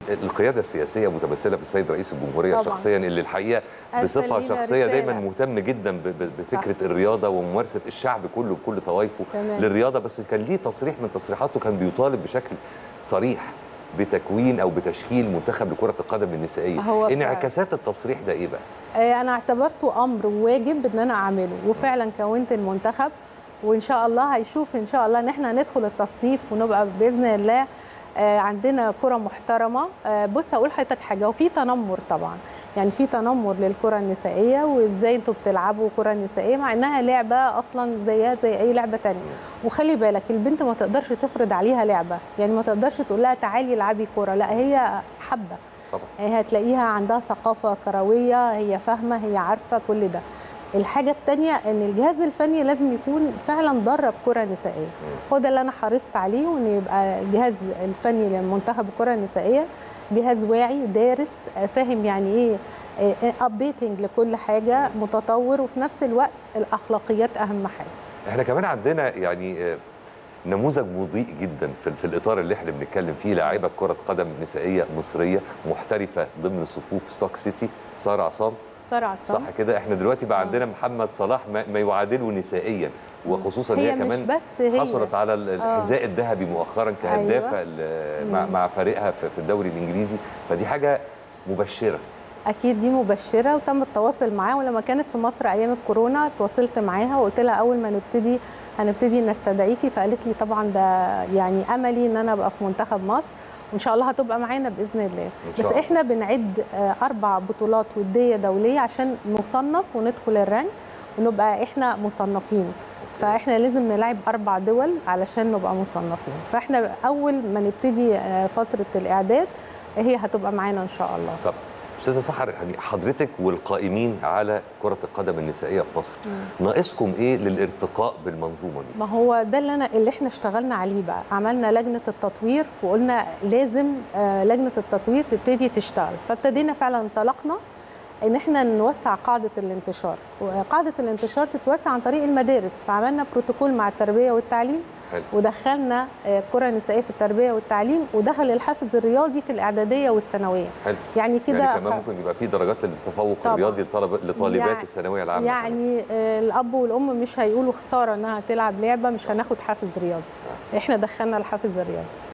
القياده السياسيه متمثله بالسيد رئيس الجمهوريه طبعاً. شخصيا اللي الحقيقه أرسل بصفه لينا شخصيه دايما رسالة. مهتم جدا ب- ب- بفكره الرياضه وممارسه الشعب كله بكل طوائفه تمام. للرياضه بس كان ليه تصريح من تصريحاته كان بيطالب بشكل صريح بتكوين او بتشكيل منتخب لكره القدم النسائيه هو فعلاً. انعكاسات التصريح ده ايه بقى آه، انا اعتبرته امر واجب ان انا اعمله وفعلا كونت المنتخب وان شاء الله هيشوف ان شاء الله ان احنا ندخل التصنيف ونبقى باذن الله آه، عندنا كره محترمه آه، بص هقول لحضرتك حاجه وفي تنمر طبعا يعني في تنمر للكره النسائيه وازاي انتوا بتلعبوا كره نسائيه مع انها لعبه اصلا زيها زي اي لعبه تانية وخلي بالك البنت ما تقدرش تفرض عليها لعبه يعني ما تقدرش تقول لها تعالي العبي كره لا هي حبه طبعا يعني هتلاقيها عندها ثقافة كروية هي فاهمة هي عارفة كل ده الحاجة التانية ان الجهاز الفني لازم يكون فعلا درب كرة نسائية هو ده اللي انا حرصت عليه وان يبقى الجهاز الفني لمنتخب الكرة النسائية جهاز واعي دارس آه، فاهم يعني ايه ابديتنج لكل حاجة متطور وفي نفس الوقت الاخلاقيات اهم حاجة احنا كمان عندنا يعني آه، نموذج مضيء جدا في, في الاطار اللي احنا بنتكلم فيه لاعيبه كره قدم نسائيه مصريه محترفه ضمن صفوف ستوك سيتي ساره عصام سارة عصام صح كده احنا دلوقتي بقى آه. عندنا محمد صلاح ما, ما يعادله نسائيا وخصوصا هي هي مش كمان بس هي حصلت على ال- آه. الحذاء الذهبي مؤخرا كهدافه ال- مع, مم. مع فريقها في, في الدوري الانجليزي فدي حاجه مبشره اكيد دي مبشره وتم التواصل معاها ولما كانت في مصر ايام الكورونا تواصلت معاها وقلت لها اول ما نبتدي هنبتدي نستدعيكي فقالت لي طبعا ده يعني املي ان انا ابقى في منتخب مصر وان شاء الله هتبقى معانا باذن الله إن بس شاء الله. احنا بنعد آه، اربع بطولات وديه دوليه عشان نصنف وندخل الرانك ونبقى احنا مصنفين فاحنا لازم نلعب اربع دول علشان نبقى مصنفين فاحنا اول ما نبتدي آه، فتره الاعداد هي هتبقى معانا ان شاء الله طب استاذه سحر يعني حضرتك والقائمين على كره القدم النسائيه في مصر ناقصكم ايه للارتقاء بالمنظومه دي ما هو ده اللي انا اللي احنا اشتغلنا عليه بقى عملنا لجنه التطوير وقلنا لازم آه، لجنه التطوير تبتدي تشتغل فابتدينا فعلا انطلقنا ان احنا نوسع قاعده الانتشار وقاعده الانتشار تتوسع عن طريق المدارس فعملنا بروتوكول مع التربيه والتعليم حلو. ودخلنا آه، كره نسائيه في التربيه والتعليم ودخل الحافز الرياضي في الاعداديه والثانويه حلو يعني كده يعني كمان خ- ممكن يبقى في درجات للتفوق طبعاً. الرياضي لطلب لطالبات يعني- الثانويه العامه يعني آه، الاب والام مش هيقولوا خساره انها تلعب لعبه مش هناخد حافز رياضي احنا دخلنا الحافز الرياضي